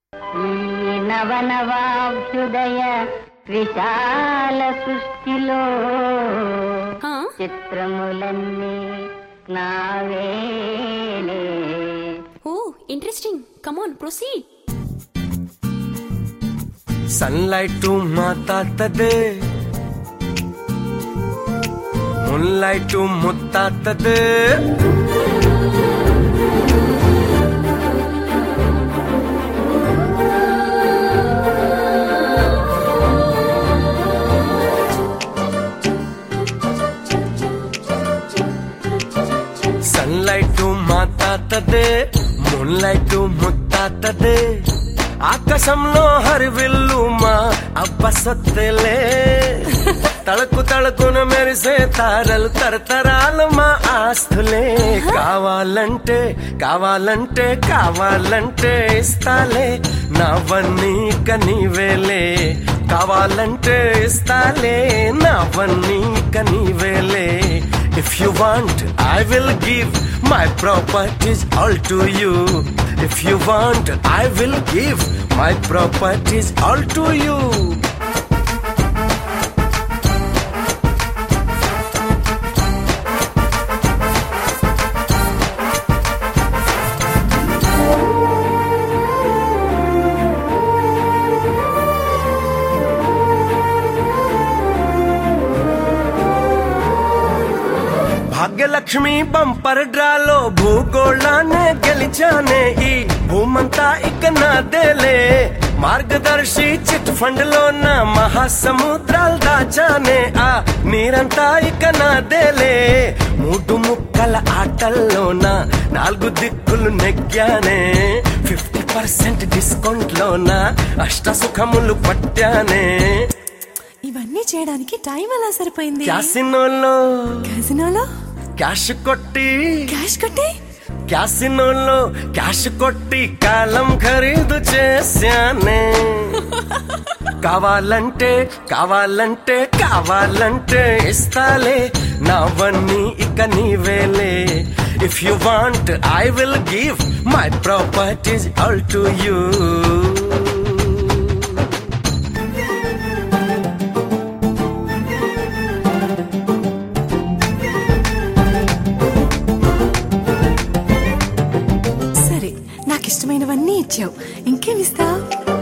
ఈ నవనవాభ్యుదయ విశాల సృష్టిలో ఆ? చిత్రములన్నీ నావేలే oh interesting come on proceed sunlight మాతాతదే మున్లైట్ ముత్తాతదే సన్లైట్ మాతాతదే మున్లైట్ ముత్తాతదే ఆకాశంలో హరివిల్లు మా అబ్బ సొత్తెలే తళకు తళకున మెరిసే తారలు తరతరాలు మా ఆస్తులే కావాలంటే కావాలంటే కావాలంటే ఇస్తాలే నవన్నీ కనీవేలే కావాలంటే ఇస్తాలే నవన్నీ కనీవేలే If you want, I will give my properties all to you. If you want, I will give my properties all to you. Bhagyalakshmi bumper డ్రాలో భూగోళాన్ని గెలిచానే ఈ భూమంతా ఇక నాదేలే మార్గదర్శి చిట్ ఫండ్ లో నా మహాసముద్రాలు దాచానే ఆ నీరంతా ఇక నాదేలే మూడు ముక్కల ఆటల్లోన నాలుగు దిక్కులు నెగ్గానే ఫిఫ్టీ పర్సెంట్ డిస్కౌంట్ లోన అష్ట సుఖములు పట్టానే ఇవన్నీ చేయడానికి టైం ఎలా సరిపోయింది క్యాసినోలో క్యాసినోలో క్యాష్ కొట్టి క్యాష్ కట్టి క్యాసినోలో క్యాష్ కొట్టి కాలం ఖరీదు చేశానే కావాలంటే కావాలంటే కావాలంటే ఇస్తాలే నావన్నీ ఇక నీవేలే if you want I will give my properties all to you సరే నాకు ఇష్టమైనవన్నీ ఇచ్చావు ఇంకేం ఇస్తావు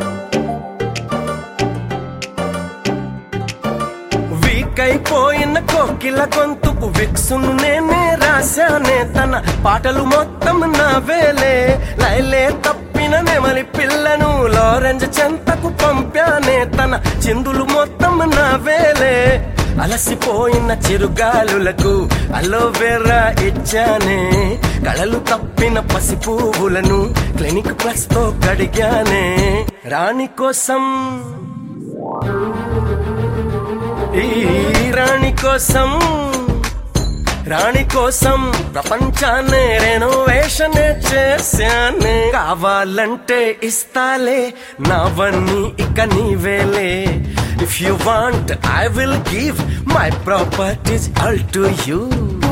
వీకైపోయిన కోకిల గొంతుకు విక్సును నేనే రాశానే తన పాటలు మొత్తం నావేలే లైలే తప్పిన నెమలి పిల్లను లారెంజ్ చెంతకు పంపానే తన చిందులు మొత్తం నావేలే అలసిపోయిన చిరుగాలులకు అలోవెరా ఇచ్చానే కళలు తప్పిన పసి పువ్వులను క్లినిక్ ప్లస్ తో కడిగానే రాణి కోసం ఈ రాణి కోసం రాణి కోసం ప్రపంచాన్ని రెనోవేషన్ చేశానే కావాలంటే ఇస్తాలే నావన్నీ ఇక నీవేలే if you want I will give my properties all to you